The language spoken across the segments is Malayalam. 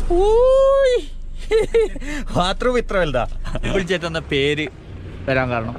ബാത്റൂം ഇത്ര വലുതാ വിളിച്ചേട്ടെന്ന പേര് വരാൻ കാരണം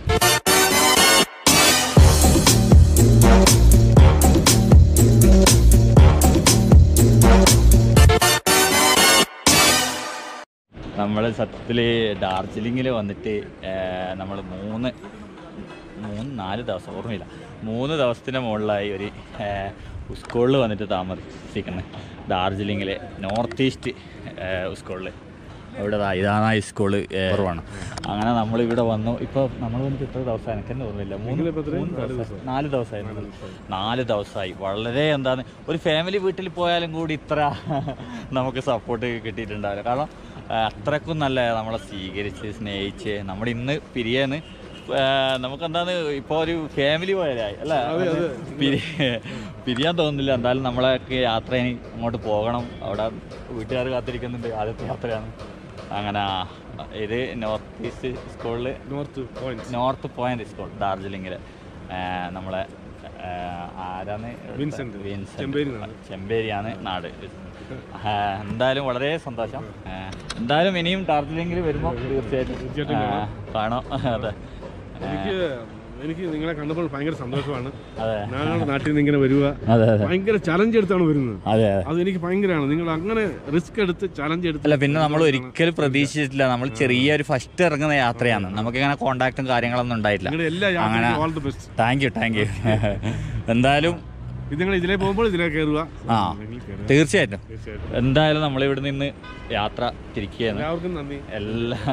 നമ്മൾ സത്യത്തിൽ ഡാർജിലിങ്ങിൽ വന്നിട്ട് നമ്മൾ മൂന്ന് മൂന്ന് നാല് ദിവസം ഓർമ്മയില്ല മൂന്ന് ദിവസത്തിന് മുകളിലായി ഒരു സ്കൂളിൽ വന്നിട്ട് താമസിക്കുന്നത് ഡാർജിലിങ്ങിലെ നോർത്ത് ഈസ്റ്റ് സ്കൂളിൽ അവിടെ ദാ ഇതാണ് ഈ സ്കൂള് കുറവാണ് അങ്ങനെ നമ്മളിവിടെ വന്നു ഇപ്പോൾ നമ്മൾ വന്നിട്ട് ഇത്ര ദിവസം എനിക്ക് തന്നെ ഓർമ്മയില്ല മൂന്ന് മൂന്ന് ദിവസം നാല് ദിവസമായിരുന്നു നാല് ദിവസമായി വളരെ എന്താണ് ഒരു ഫാമിലി വീട്ടിൽ പോയാലും കൂടി ഇത്ര നമുക്ക് സപ്പോർട്ട് കിട്ടിയിട്ടുണ്ടാവില്ല കാരണം ആ, അത്രക്കും നല്ല നമ്മളെ സ്വീകരിച്ച് സ്നേഹിച്ച് നമ്മൾ ഇന്ന് പിരിയാന്ന് നമുക്കെന്താണ് ഇപ്പോൾ ഒരു ഫാമിലി പോയാലായി അല്ല പിരി- പിരിയാൻ തോന്നുന്നില്ല എന്തായാലും നമ്മളൊക്കെ യാത്ര ഇനി അങ്ങോട്ട് പോകണം അവിടെ വീട്ടുകാർ കാത്തിരിക്കുന്നുണ്ട് ആദ്യത്തെ യാത്രയാണ് അങ്ങനെ ഇത് നോർത്ത് ഈസ്റ്റ് സ്കൂളിൽ north point north point school ഡാർജിലിങ്ങിൽ നമ്മളെ ആ, ആരാണ് വിൻസെന്റ്. വിൻസെന്റ്. ചെമ്പേരി നാട്. ചെമ്പേരിയാണ് നാട് ആ, എന്തായാലും വളരെ സന്തോഷം ആ, എന്തായാലും ഇനിയും ഡാർജിലിംഗിൽ വരുമ്പോൾ തീർച്ചയായിട്ടും തീർച്ചയായിട്ടും ആ, കാണാം അതെ എനിക്ക് എനിക്ക് നിങ്ങളെ കണ്ടപ്പോൾ ഭയങ്കര സന്തോഷമാണ് അതെ ഞങ്ങളുടെ നാട്ടിൽ നിന്ന് ഇങ്ങനെ വരിക അതെ അതെ ഭയങ്കര ചലഞ്ച് എടുത്താണ് വരുന്നത് അതെ അത് എനിക്ക് ഭയങ്കരമാണ് നിങ്ങൾ അങ്ങനെ റിസ്ക് എടുത്ത് ചലഞ്ച് എടുത്ത് അല്ല പിന്നെ നമ്മൾ ഒരിക്കലും പ്രതീക്ഷിച്ചിട്ടില്ല നമ്മൾ ചെറിയൊരു ഫസ്റ്റ് ഇറങ്ങുന്ന യാത്രയാണ് നമുക്കിങ്ങനെ കോണ്ടാക്റ്റും കാര്യങ്ങളൊന്നും ഉണ്ടായിട്ടില്ല നിങ്ങളുടെ എല്ലാ അങ്ങനെ യാത്രയും all the best thank you thank you എന്തായാലും ഇത് നിങ്ങൾ ഇതിലേ പോകുമ്പോൾ ഇതിലേ കയറുക ആ ഇതിൽ കയറുക. തീർച്ചയായിട്ടും തീർച്ചയായിട്ടും എന്തായാലും നമ്മളിവിടെ നിന്ന് യാത്ര തിരിക്കുകയാണ് എല്ലാവർക്കും നന്ദി എല്ലാ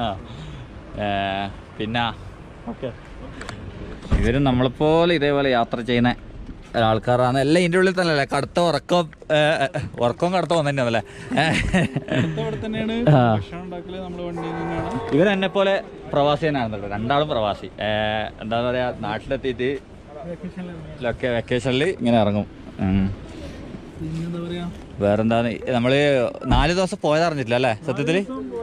ഏ, പിന്നെ ഓക്കെ ഇവരും നമ്മളെപ്പോലെ ഇതേപോലെ യാത്ര ചെയ്യുന്ന ആൾക്കാരാണ് എല്ലാം ഇതിൻ്റെ ഉള്ളിൽ തന്നെ അല്ലേ കടുത്ത ഉറക്കം ഏ, ഉറക്കം കടുത്ത വന്നിട്ടുണ്ടല്ലേ ഇവിടെ തന്നെയാണ് ആ. ഭക്ഷണം ഉണ്ടാക്കല് നമ്മുടെ വണ്ടിയിൽ തന്നെയാണ് ഇവൻ എന്നെ പോലെ പ്രവാസി തന്നെയാണ് കേട്ടോ രണ്ടാളും പ്രവാസി ഏ, എന്താ പറയാ നാട്ടിലെത്തിയിട്ട് ലൊക്കെ വെക്കേഷനിൽ ഇങ്ങനെ ഇറങ്ങും ഉം. പിന്നെന്താ പറയാ വേറെന്താന്ന് നമ്മള് നാല് ദിവസം പോയത് അറിഞ്ഞിട്ടില്ല അല്ലേ സത്യത്തില്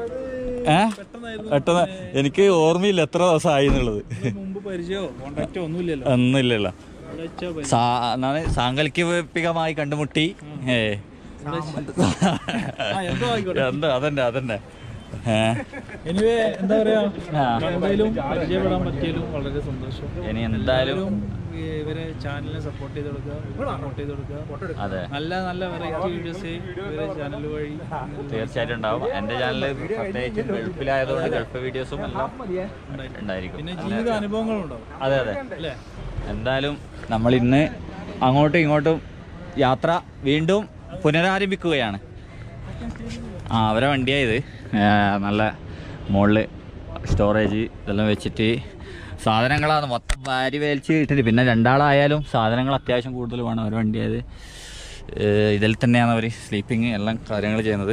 ഏ പെട്ടെന്ന് എനിക്ക് ഓർമ്മയില്ല എത്ര ദിവസം ആയി എന്നുള്ളത് മുമ്പ് പരിചയമോ കോണ്ടാക്റ്റോ ഒന്നുമില്ലല്ലോ ഒന്നുമില്ലല്ലോ ഇവിടെ വെച്ചാ പരിചയം. സാ- എന്താണ് സാങ്കല്പികമായി കണ്ടുമുട്ടി ഏ ആ, എന്തോ ആയിക്കോട്ടെ എന്താ അതന്നെ അതന്നെ ഏ എനിവേ എന്താ പറയാ ആ. എന്തായാലും പരിചയപ്പെടാൻ പറ്റിയാലും വളരെ സന്തോഷം ഇനി എന്തായാലും എല്ലാവരും ഈ ഇവരെ ചാനലിനെ സപ്പോർട്ട് ചെയ്ത് കൊടുക്കുക പ്രൊമോട്ട് ചെയ്ത് കൊടുക്കുക അതെ നല്ല നല്ല വെറൈറ്റി വീഡിയോസ് ഇവരെ ചാനൽ വഴി തീർച്ചയായിട്ടും ഉണ്ടാവും എന്റെ ചാനല് പ്രത്യേകിച്ച് ഗൾഫിലായതുകൊണ്ട് ഗൾഫ് വീഡിയോസും എല്ലാം ഉണ്ടായിരിക്കും പിന്നെ ജീവിത അനുഭവങ്ങളും ഉണ്ടാവും അതെ അതെ അല്ലേ എന്തായാലും നമ്മൾ ഇന്ന് അങ്ങോട്ടും ഇങ്ങോട്ടും യാത്ര വീണ്ടും പുനരാരംഭിക്കുകയാണ് ആ അവരെ വണ്ടിയായത് നല്ല മുകളിൽ സ്റ്റോറേജ് ഇതെല്ലാം വെച്ചിട്ട് സാധനങ്ങളാണ് മൊത്തം വാരി വേലിച്ച് ഇട്ടിട്ട് പിന്നെ രണ്ടാളായാലും സാധനങ്ങൾ അത്യാവശ്യം കൂടുതൽ വേണം അവരെ വണ്ടിയായത് ഏഹ് ഇതിൽ തന്നെയാണ് അവർ സ്ലീപ്പിങ് എല്ലാം കാര്യങ്ങൾ ചെയ്യുന്നത്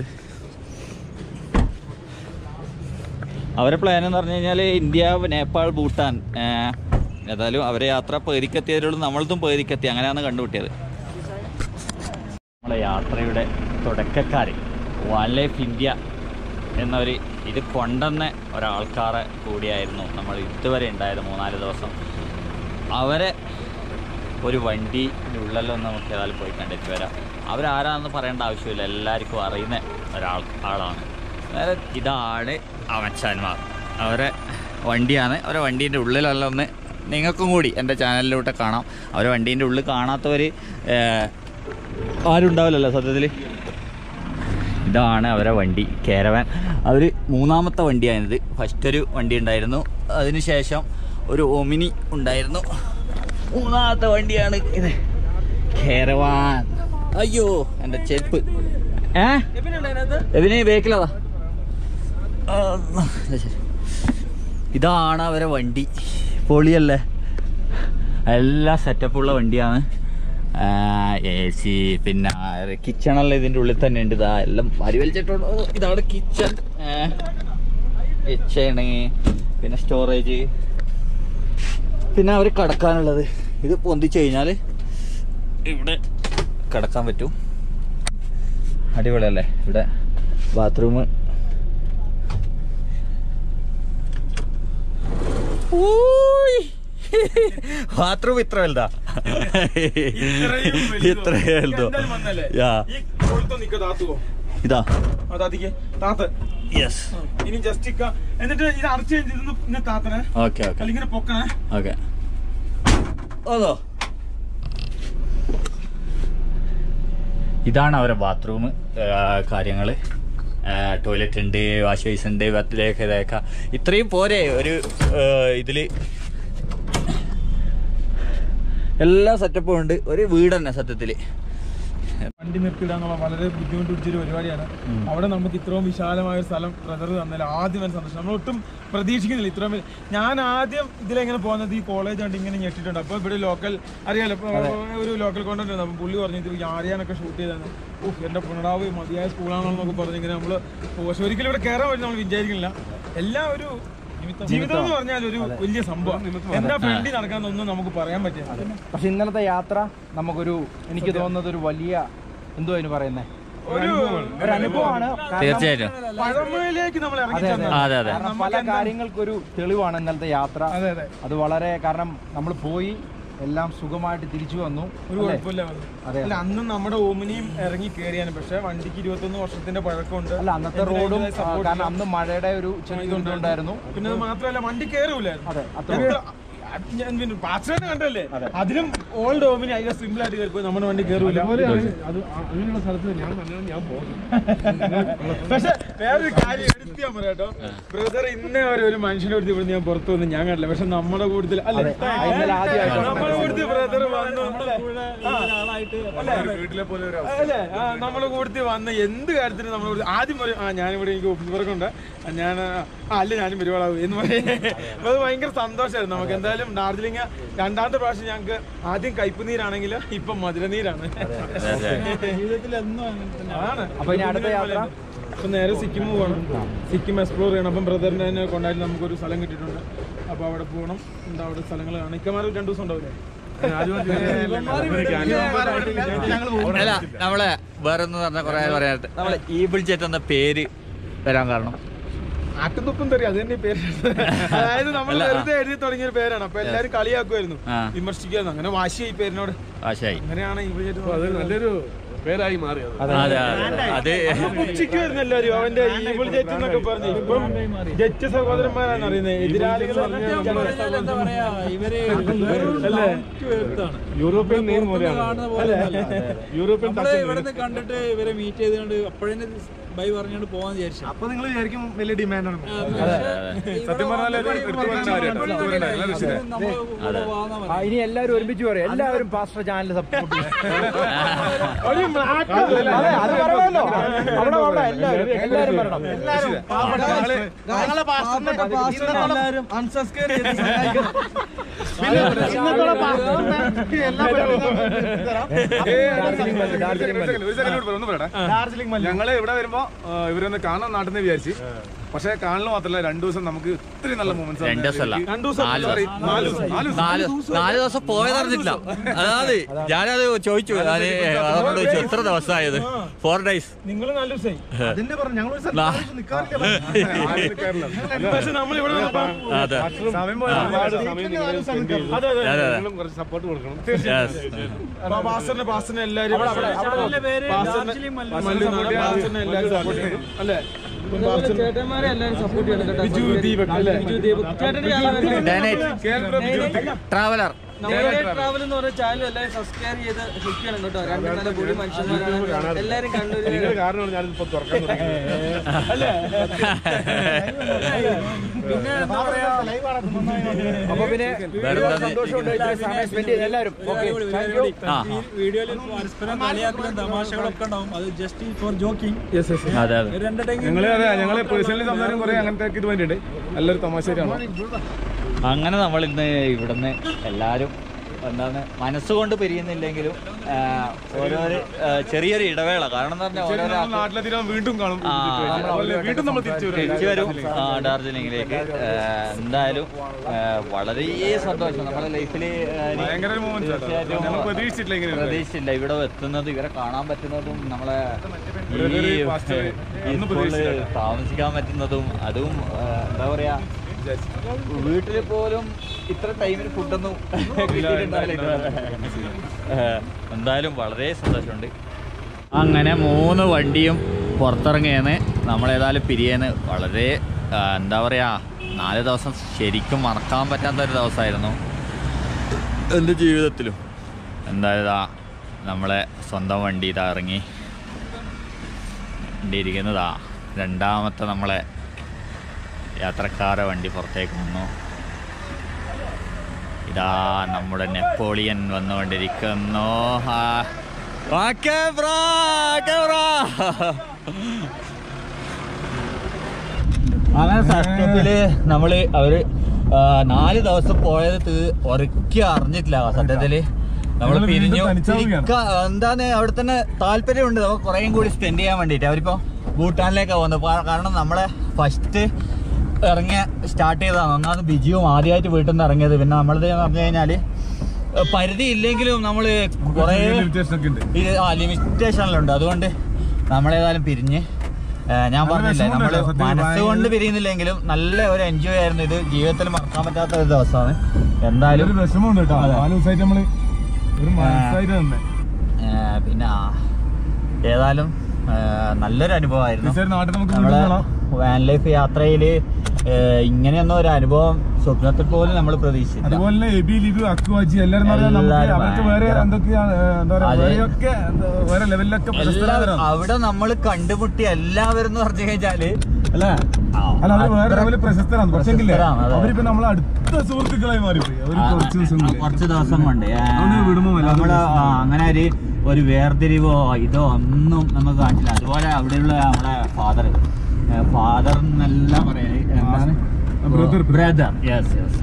അവരെ പ്ലാൻ എന്ന് പറഞ്ഞു കഴിഞ്ഞാൽ ഇന്ത്യ നേപ്പാൾ ഭൂട്ടാൻ ഏഹ് ഏതായാലും അവരെ യാത്ര പേരിക്കെത്തിയതിലുള്ളൂ നമ്മളതും പേരിക്കെത്തി അങ്ങനെയാണ് കണ്ടുപിട്ടിയത് നമ്മളെ യാത്രയുടെ തുടക്കക്കാർ വൺ ലൈഫ് ഇന്ത്യ എന്നൊരു ഇത് കൊണ്ടുവന്ന ഒരാൾക്കാരെ കൂടിയായിരുന്നു നമ്മൾ ഇതുവരെ ഉണ്ടായത് മൂന്നാല് ദിവസം അവരെ ഒരു വണ്ടിയുടെ ഉള്ളിലൊന്നും നമുക്ക് ഏതായാലും പോയി കണ്ടിട്ട് വരാം അവരാരാണെന്ന് പറയേണ്ട ആവശ്യമില്ല എല്ലാവർക്കും അറിയുന്ന ഒരാൾ ആളാണ് നേരെ ഇതാണ് അമച്ചാന്മാർ അവരെ വണ്ടിയാണ് അവരെ വണ്ടീൻ്റെ ഉള്ളിലെല്ലാം ഒന്ന് നിങ്ങൾക്കും കൂടി എൻ്റെ ചാനലിലൂടെ കാണാം അവരെ വണ്ടീൻ്റെ ഉള്ളിൽ കാണാത്തവർ ആരും ഉണ്ടാവില്ലല്ലോ സത്യത്തിൽ ഇതാണ് അവരെ വണ്ടി കേരവാൻ അവർ മൂന്നാമത്തെ വണ്ടിയാണിത് ഫസ്റ്റ് ഒരു വണ്ടി ഉണ്ടായിരുന്നു അതിനുശേഷം ഒരു ഒമിനി ഉണ്ടായിരുന്നു മൂന്നാമത്തെ വണ്ടിയാണ് ഇത് കേരവാൻ അയ്യോ എൻ്റെ ചെരുപ്പ് ഏ എവിനെ ബേക്കിലതാ ആ, ഇത് ശരി. ഇതാണ് അവരെ വണ്ടി പൊളിയല്ലേ എല്ലാ സെറ്റപ്പുള്ള വണ്ടിയാണ് എ സി പിന്നെ കിച്ചണെല്ലാം ഇതിൻ്റെ ഉള്ളിൽ തന്നെ ഉണ്ട് ഇതാ എല്ലാം വാരി വലിച്ചിട്ടുണ്ട് ഓ, ഇതാണ് കിച്ചൺ കിച്ചണ് പിന്നെ സ്റ്റോറേജ് പിന്നെ അവർ കിടക്കാനുള്ളത് ഇത് പൊന്തിച്ച് കഴിഞ്ഞാൽ ഇവിടെ കിടക്കാൻ പറ്റും അടിപൊളിയല്ലേ ഇവിടെ ബാത്റൂം ബാത്റൂം ഇത്ര വലുതാ ഇത്ര വലുതോ യാ ഇതാ അതാതിക്ക് താത്ത് യെസ് ആ, ഇനി ജസ്റ്റ് ഇക്ക എന്നിട്ട് ഇത് അടച്ചു കഴിഞ്ഞ് ഇതൊന്ന് ഇന്ന് താത്തണേ ഓക്കെ ഓക്കെ അല്ലെങ്കിൽ ഇങ്ങനെ പൊക്കണേ ഓക്കെ അതോ ഇതാണ് അവരെ ബാത്റൂം കാര്യങ്ങൾ ടോയ്ലറ്റ് ഉണ്ട് വാഷ് ബേസ് ഉണ്ട് വെത്തിലേക്ക് ഇതൊക്കെ ഇത്രയും പോരെ ഒരു ഇതിൽ എല്ലാ സെറ്റപ്പും ഉണ്ട് ഒരു വീട് തന്നെ സത്യത്തിൽ വണ്ടി നിർത്തിയിടാന്നുള്ള വളരെ ബുദ്ധിമുട്ട് പിടിച്ചൊരു പരിപാടിയാണ് അവിടെ നമുക്ക് ഇത്രയും വിശാലമായ ഒരു സ്ഥലം ബ്രദർ തന്നാലും ആദ്യം വരെ സന്തോഷം നമ്മൾ ഒട്ടും പ്രതീക്ഷിക്കുന്നില്ല ഇത്രയും വലിയ- ഞാൻ ആദ്യം ഇതിലെങ്ങനെ പോകുന്നത് ഈ കോളേജ് കണ്ട് ഇങ്ങനെ ഞെട്ടിട്ടുണ്ട് അപ്പോൾ ഇവിടെ ലോക്കൽ അറിയാലോ ഇപ്പൊ ഒരു ലോക്കൽ കോണ്ടന്റ് ഉണ്ട് അപ്പം പുള്ളി പറഞ്ഞു ഇത് ആര്യാനൊക്കെ ഷൂട്ട് ചെയ്താണ് ഓഹ് എന്റെ പുനടാവ് മതിയായ സ്കൂളാണെന്നൊക്കെ പറഞ്ഞ് ഇങ്ങനെ നമ്മള് പക്ഷെ ഒരിക്കലും ഇവിടെ കയറാൻ പറ്റും നമ്മൾ വിചാരിക്കുന്നില്ല എല്ലാം ഒരു ജീവിതം എന്ന് പറഞ്ഞാൽ ഒരു വലിയ സംഭവം എന്താ ഫ്രണ്ടിൽ നടക്കാന്നൊന്നും നമുക്ക് പറയാൻ പറ്റില്ല പക്ഷെ ഇന്നലത്തെ യാത്ര നമുക്കൊരു എനിക്ക് തോന്നുന്നത് ഒരു വലിയ എന്തോ അതിന് പറയുന്നേ ഒരു ഒരു അനുഭവമാണ് കാരണം- തീർച്ചയായിട്ടും പഴമയിലേക്ക് നമ്മൾ ഇറങ്ങി അതെ, അതെ. ചെന്നത്. അതെ അതെ കാരണം പല കാര്യങ്ങൾക്കൊരു തെളിവാണ് ഇന്നലത്തെ യാത്ര അതെ അതെ അത് വളരെ കാരണം നമ്മൾ പോയി എല്ലാം സുഖമായിട്ട് തിരിച്ചു വന്നു ഒരു അല്ലേ? കുഴപ്പമില്ല വന്നു. അതെ. അല്ല അന്നും നമ്മുടെ ഓമിനിയും ഇറങ്ങി കയറിയാണ് പക്ഷെ വണ്ടിക്ക് ഇരുപത്തൊന്ന് വർഷത്തിന്റെ പഴക്കമുണ്ട് അല്ല അന്നത്തെ എന്തിനാ റോഡും ഇതിനെ ആ, support കാരണം ചെയ്യാൻ? അന്ന് മഴയുടെ ഒരു ചെറിയ ഇതുണ്ടായിരുന്നു പിന്നെ അത് മാത്രമല്ല വണ്ടി കയറൂലായിരുന്നു അതെ അത്ര എത്ര- ഞാൻ പിന്നെ പാച്ചനെ കണ്ടല്ലേ അതിലും ഓൾഡ് ഓമിനി അതിനെ സിമ്പിൾ ആയിട്ട് കയറി നമ്മുടെ വണ്ടി കയറൂല അതുപോലെയാണ് അത് അ- അങ്ങനെയുള്ള സ്ഥലത്ത് ഞാൻ നല്ലതാണ് ഞാൻ പോകും പക്ഷെ വേറൊരു കാര്യം എടുത്ത് ഞാൻ പറയാം കേട്ടോ ബ്രദർ ഇന്നേ വരെ ഒരു മനുഷ്യനെ കൊടുത്ത് ഇവിടുന്ന് ഞാൻ പുറത്തു വന്ന് ഞാൻ കണ്ടില്ല പക്ഷെ നമ്മുടെ കൂട്ടത്തിൽ അല്ലെ ആ, ഇന്നലെ ആദ്യമായിട്ടാണ് നമ്മുടെ കൂട്ടത്തിൽ ബ്രദർ വന്നു അല്ലേ? ആ. വീട്ടിലെ പോലെ ഒരു അല്ലേ ആ, നമ്മളെ കൂട്ടത്തിൽ വന്ന എന്ത് കാര്യത്തിന് നമ്മൾ കൂടി ആദ്യം പറയും ആ ഞാനിവിടെ എനിക്ക് ഓഫീസ് വർക്ക് ഉണ്ട് ആ, ഞാൻ ആ അല്ല ഞാനും പരിപാടാവും എന്ന് പറയും അപ്പൊ അത് ഭയങ്കര സന്തോഷമായിരുന്നു നമുക്ക് എന്തായാലും ഡാർജിലിംഗ് രണ്ടാമത്തെ പ്രാവശ്യം ഞങ്ങൾക്ക് ആദ്യം കയ്പ് നീരാണെങ്കിൽ ഇപ്പം മധുരനീരാണ് ജീവിതത്തിൽ എന്നും അങ്ങനെ തന്നെ ആണ് അപ്പൊ ഇനി അടുത്ത യാത്ര അപ്പൊ നേരെ സിക്കിം പോകണം സിക്കിം എക്സ്പ്ലോർ ചെയ്യണം അപ്പം ബ്രദറിനെ തന്നെ കൊണ്ടായിട്ട് നമുക്കൊരു സ്ഥലം കിട്ടിയിട്ടുണ്ട് അപ്പൊ അവിടെ പോകണം എന്താ അവിടെ സ്ഥലങ്ങൾ കാണാം ഇക്കമാർ രണ്ടു ദിവസം ഉണ്ടാവില്ലേ അല്ല നമ്മളെ വേറെ ഒന്ന് പറഞ്ഞ കുറെ പറയാനായിട്ട് നമ്മളെ ഈബിൾ ജെറ്റ് എന്ന പേര് വരാൻ കാരണം ആട്ടുതുപ്പും തെറി അത് തന്നെ ഈ പേര് അതായത് നമ്മൾ വെറുതെ എഴുതി തുടങ്ങിയ ഒരു പേരാണ് അപ്പൊ എല്ലാരും കളിയാക്കുമായിരുന്നു ആ. വിമർശിക്കുമായിരുന്നു അങ്ങനെ വാശിയായി പേരിനോട് ആശായി അങ്ങനെയാണ് ഇവിടെ അപ്പൊ അത് നല്ലൊരു പേരായി മാറി അത് അതെ അതെ അത് പുച്ഛിക്കുമായിരുന്നു എല്ലാവരും അവന്റെ ഈവിൾ ജെറ്റ് എന്നൊക്കെ പറഞ്ഞു ഇപ്പം ജെറ്റ് സഹോദരന്മാരാണ് അറിയുന്നത് എതിരാളികൾ എന്താ പറയാ ഇവര് അല്ലേ? ഉയർത്താണ് യൂറോപ്യൻ നെയിം പോലെയാണ് കാണുന്ന പോലെ യൂറോപ്യൻ നമ്മള് ഇവിടെ നിന്ന് കണ്ടിട്ട് ഇവരെ മീറ്റ് ചെയ്തുകൊണ്ട് അപ്പോഴേ ബൈ പറഞ്ഞുകൊണ്ട് പോകാൻ വിചാരിച്ചു അപ്പൊ നിങ്ങൾ വിചാരിക്കും വലിയ ഡിമാൻഡാണ് സത്യം പറഞ്ഞാൽ ഒരു എടുത്തു പറഞ്ഞ കാര്യമാണ്. എടുത്തു പറഞ്ഞ കാര്യമാണ്. നല്ല വിഷയം. ആ, ഇനി എല്ലാവരും ഒരുമിച്ച് പറയും എല്ലാവരും പാസ്റ്റർ ചാനൽ സപ്പോർട്ട് ഒരു മാറ്റം അതെ അത് പറയണമല്ലോ അവിടെ അവിടെ എല്ലാവരും എല്ലാവരും പറയണം എല്ലാവരും അൺസബ്സ്ക്രൈബ് ചെയ്ത് ഞങ്ങള് ഇവിടെ വരുമ്പോ ആ, ഇവരൊന്ന് കാണാൻ നാട്ടിൽ നിന്ന് വിചാരിച്ച് പക്ഷെ കാണല് മാത്രല്ല രണ്ടു ദിവസം നമുക്ക് ഇത്രയും നല്ല മൊമെന്റ്സ് രണ്ട് ദിവസമല്ല രണ്ടു ദിവസം നാല് sorry, ദിവസം. നാല് ദിവസം. നാല് ദിവസം. നാല് നാല് ദിവസം പോയതറിഞ്ഞില്ല അതായത് ഞാനത് ചോദിച്ചു ഞാൻ അവരോട് ചോദിച്ചു എത്ര ദിവസമായത് ഫോർ ഡേയ്സ് നിങ്ങൾ നല്ല ദിവസമായി അതിന്റെ പറഞ്ഞു ഞങ്ങൾ പക്ഷെ നമ്മൾ ഇവിടെ വന്നപ്പോ അതെ സമയം പോലെ ഒരുപാട് സമയം നിങ്ങൾ spend ചെയ്തു. അതെ അതെ അതെ അതെ നിങ്ങളും കുറച്ച് സപ്പോർട്ട് കൊടുക്കണം Yes. പാസ്റ്ററിനെ പാസ്റ്ററിനെ എല്ലാവരും നല്ല പേര് പാസ്റ്ററിനെ ഡാർജിലിംഗ് മല്ലു. മല്ലു പാസ്റ്ററിനെ എല്ലാവരും സപ്പോർട്ട് ചെയ്യണം അല്ലേ ചേട്ടന്മാരെ എല്ലാവരും സപ്പോർട്ട് ചെയ്യണം ബിജു ദീപക് അല്ലേ ബിജു ദീപക് ഡയനൈറ്റ് ട്രാവലർ ട്രാവൽ എന്ന് പറഞ്ഞ ചാനൽ എല്ലാവരും സബ്സ്ക്രൈബ് ചെയ്ത് ക്ലിക്ക് ചെയ്യണം കേട്ടോ രണ്ട് നല്ല പൊടി മനുഷ്യന്മാരാണ് എല്ലാവരും കണ്ണൂര് നിങ്ങൾ കാരണമാണ് ഞാനിപ്പോ തുറക്കാൻ തുടങ്ങിയത് പിന്നെ എന്താ പറയാ അപ്പൊ പിന്നെ വേറെന്താ നീ- സന്തോഷമുണ്ട് ഇത്രയും സമയം സ്പെൻഡ് ചെയ്ത് എല്ലാവരും ഓക്കെ താങ്ക് യു ആ വീഡിയോയിൽ പരസ്പരം കളിയാക്കലും തമാശകളൊക്കെ ഉണ്ടാവും അത് ജസ്റ്റ് ഫോർ ജോക്കിംഗ് അതെ അതെ ഒരു എന്റർടൈൻമെന്റ് ഞങ്ങള് അതെ ഞങ്ങള് പേഴ്സണലി സംസാരം കുറെ അങ്ങനത്തെ ഇത് വേണ്ടിയിട്ട് നല്ലൊരു തമാശയാണ് അങ്ങനെ നമ്മൾ ഇന്ന് ഇവിടുന്ന് എല്ലാവരും എന്താണ് മനസ്സുകൊണ്ട് പിരിയുന്നില്ലെങ്കിലും ആ, ഓരോരോ ആ, ചെറിയൊരു ഇടവേള കാരണം എന്ന് പറഞ്ഞാൽ ഓരോരോ ആൾക്കാർ നാട്ടിലെത്തിയാൽ വീണ്ടും കാണും ആ, അതുപോലെ വീണ്ടും നമ്മൾ തിരിച്ചു വരും തിരിച്ചു വരും ആ, ഡാർജിലിംഗിലേക്ക് ആ, എന്തായാലും ആ, വളരെ സന്തോഷം നമ്മുടെ ലൈഫിൽ ഭയങ്കര ഒരു moments ആട്ടോ. ഞങ്ങൾ പ്രതീക്ഷിച്ചിട്ടില്ല ഇങ്ങനെ ഒരു പ്രതീക്ഷിച്ചില്ല ഇവിടെ എത്തുന്നത് ഇവരെ കാണാൻ പറ്റുന്നതും നമ്മളെ ഈ Brother, pastor, ഈ ഒന്നും സ്കൂളില് പ്രതീക്ഷിച്ചില്ല. താമസിക്കാൻ പറ്റുന്നതും അതും ആ, എന്താ പറയാ വീട്ടിൽ പോലും ഇത്ര ടൈമിന് ഫുഡൊന്നും കിട്ടിയിട്ടുണ്ടാവില്ല ഇതുവരെ. ഏ, എന്തായാലും വളരെ സന്തോഷമുണ്ട് അങ്ങനെ മൂന്ന് വണ്ടിയും പുറത്തിറങ്ങിയെന്ന് നമ്മളേതായാലും പിരിയേന്ന് വളരെ ആ, എന്താ പറയുക നാല് ദിവസം ശരിക്കും മറക്കാൻ പറ്റാത്ത ഒരു ദിവസമായിരുന്നു എൻ്റെ ജീവിതത്തിലും എന്തായാലും നമ്മളെ സ്വന്തം വണ്ടി ഇതാ ഇറങ്ങി വണ്ടി ഇരിക്കുന്നതാ രണ്ടാമത്തെ നമ്മളെ യാത്രക്കാരെ വണ്ടി പുറത്തേക്ക് വന്നു ഇതാ നമ്മുടെ നെപ്പോളിയൻ വന്നുകൊണ്ടിരിക്കുന്നു ആ. Okay bro, okay bro. അങ്ങനെ സത്യത്തില് നമ്മള് അവര് ആ, നാല് ദിവസം പോയത് തീ- ഒരിക്കലും അറിഞ്ഞിട്ടില്ല സത്യത്തില് നമ്മൾ ഞങ്ങള് വീണ്ടും പിരിഞ്ഞു തനിച്ചാവുകയാണ്. തിരിക്ക- എന്താണ് അവിടെ തന്നെ താല്പര്യമുണ്ട് നമുക്ക് കുറേയും കൂടി സ്പെൻഡ് ചെയ്യാൻ വേണ്ടിയിട്ട് അവരിപ്പോ ഭൂട്ടാനിലേക്കാണ് പോകുന്നത് കാ- കാരണം നമ്മളെ ഫസ്റ്റ് ഇറങ്ങിയ സ്റ്റാർട്ട് ചെയ്തതാണ് ഒന്നാമത് ബിജിയും ആദ്യമായിട്ട് വീട്ടിൽ നിന്ന് ഇറങ്ങിയത് പിന്നെ നമ്മളത് പറഞ്ഞു കഴിഞ്ഞാല് ഏഹ് പരിധി ഇല്ലെങ്കിലും നമ്മള് കുറേ ലിമിറ്റേഷൻ ഒക്കെ ഉണ്ട് ഇത് ആ ലിമിറ്റേഷനിലുണ്ട് അതുകൊണ്ട് നമ്മളേതായാലും പിരിഞ്ഞ് ഏഹ് ഞാൻ നല്ല പറഞ്ഞില്ലേ വിഷമമുണ്ട് നമ്മള് കേട്ടോ, സത്യത്തിൽ മനസ്സുകൊണ്ട് ഭയങ്കര- പിരിയുന്നില്ലെങ്കിലും നല്ല ഒരു എൻജോയ് ആയിരുന്നു ഇത് ജീവിതത്തിൽ മറക്കാൻ പറ്റാത്ത ഒരു ദിവസമാണ് എന്തായാലും ഒരു വിഷമമുണ്ട് കേട്ടോ അതെ. നാല് ദിവസമായിട്ട് നമ്മള് ഒരു മനസ്സായിട്ട് തന്നെ ഏഹ് പിന്നെ ആ, ഏതായാലും ഏഹ് നല്ലൊരു അനുഭവമായിരുന്നു തീർച്ചയായും നാട്ടിൽ നമുക്ക് നമ്മളെ വീണ്ടും കാണാം വാൻ ലൈഫ് യാത്രയിൽ ഇങ്ങനെയൊന്നും ഒരു അനുഭവം സ്വപ്നത്തിൽ പോലും നമ്മൾ പ്രതീക്ഷിച്ചില്ല അതുപോലെ തന്നെ എബി ലിബി അക്കുവാജി എല്ലാരും എന്ന് പറഞ്ഞാൽ നമുക്ക് എല്ലാരും അവർക്ക് വേറെ ഭയങ്കര- എന്തൊക്കെയാണ് ഏഹ്, എന്താ പറയാ അതെ. വേറെയൊക്കെ എന്താ, വേറെ ലെവലിലൊക്കെ എല്ലാവരും പ്രശസ്തരാണ് അവിടെ നമ്മൾ കണ്ടുമുട്ടി എല്ലാവരും എന്ന് പറഞ്ഞു കഴിഞ്ഞാല് അല്ലേ ആ, അല്ല അവര് വേറെ അത്ര ലെവലിൽ പ്രശസ്തരാണ് പക്ഷേ പ്രശസ്തരാണ്, അതെ. അവരിപ്പോ നമ്മളെ അടുത്ത സുഹൃത്തുക്കളായി മാറിപ്പോയി അവര് ആ, കുറച്ച് ദിവസം ആ, മുന്നേ. കുറച്ച് ദിവസം കൊണ്ട് ഏ, അതുകൊണ്ട് വിടുമ്പോ വല്ലാത്ത നമ്മള് പ്രശ്നം. ആ, അങ്ങനെ ഒരു ഒരു വേർതിരിവോ ഇതോ ഒന്നും നമുക്ക് കാണിച്ചില്ല അതുപോലെ അവിടെയുള്ള നമ്മളെ ഫാദർ ഫാദർ എന്നല്ല പറയല് എന്താണ് brother. Brother yes yes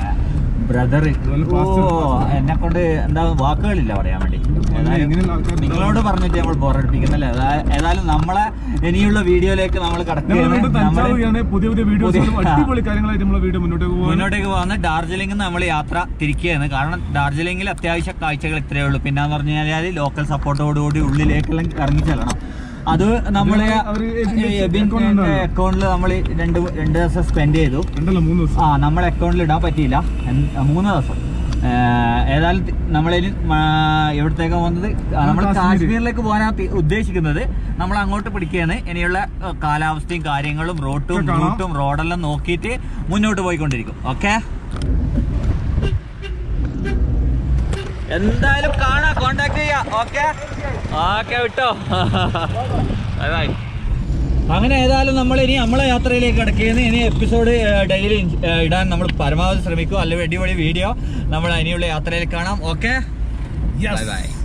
brother അതുപോലെ ഓ pastor. എന്നെ കൊണ്ട് എന്താ വാക്കുകളില്ല പറയാൻ വേണ്ടി ഏതായാലും ഇങ്ങനെയുള്ള ആൾക്കാർ നിങ്ങളോട് പറഞ്ഞിട്ട് നമ്മൾ ബോറടിപ്പിക്കുന്നില്ല ഏതാ- ഏതായാലും നമ്മളെ ഇനിയുള്ള വീഡിയോയിലേക്ക് നമ്മൾ നമ്മൾ കടക്കുകയാണ് വീണ്ടും നമ്മള് തനിച്ചാവുകയാണ് പുതിയ പുതിയ വീഡിയോസ് പുതിയ- അടിപൊളി കാര്യങ്ങളായിട്ട് നമ്മളെ വീഡിയോ മുന്നോട്ട് പോകാൻ മുന്നോട്ടേക്ക് പോകുന്ന ഡാർജിലിംഗിൽ നിന്ന് നമ്മൾ യാത്ര തിരിക്കുകയാണ് കാരണം ഡാർജിലിംഗിൽ അത്യാവശ്യ കാഴ്ചകൾ ഇത്രയേ ഉള്ളൂ പിന്നെ എന്ന് പറഞ്ഞു കഴിഞ്ഞാൽ ലോക്കൽ സപ്പോർട്ടോടുകൂടി ഉള്ളിലേക്കെല്ലാം ഇറങ്ങി ചെല്ലണം അത് നമ്മൾ ഇത് അവര് ഇതിന്റെ account ഉണ്ടാവും. അക്കൗണ്ടിൽ നമ്മൾ രണ്ട് രണ്ട് ദിവസം സ്പെൻഡ് ചെയ്തു രണ്ടല്ല മൂന്ന് ദിവസം ആ നമ്മളെ അക്കൗണ്ടിൽ ഇടാൻ പറ്റിയില്ല എൻ- മൂന്ന് ദിവസം ഏഹ് ഏതായാലും നമ്മളിനി എവിടത്തേക്കാണ് പോകുന്നത് നമ്മൾ കാശ്മീര്. കാശ്മീരിലേക്ക് പോകാനാണ് തി- ഉദ്ദേശിക്കുന്നത് നമ്മൾ അങ്ങോട്ട് പിടിക്കുകയാണ് ഇനിയുള്ള ഏഹ്, കാലാവസ്ഥയും കാര്യങ്ങളും റോട്ടും ഒക്കെ കാണാം. റൂട്ടും റോഡെല്ലാം നോക്കിയിട്ട് മുന്നോട്ട് പോയിക്കൊണ്ടിരിക്കും ഓക്കെ എന്തായാലും കാണാം കോണ്ടാക്ട് ചെയ്യാം ഓക്കെ ഓക്കെ വിട്ടോ ബൈ ബൈ അങ്ങനെ ഏതായാലും നമ്മൾ ഇനി നമ്മളെ യാത്രയിലേക്ക് കിടക്കുകയാണ് ഇനി എപ്പിസോഡ് ഡെയിലി ഇടാൻ നമ്മൾ പരമാവധി ശ്രമിക്കും അല്ലെങ്കിൽ അടിപൊളി വീഡിയോ നമ്മൾ ഇനിയുള്ള യാത്രയിൽ കാണാം ഓക്കെ ബൈ ബൈ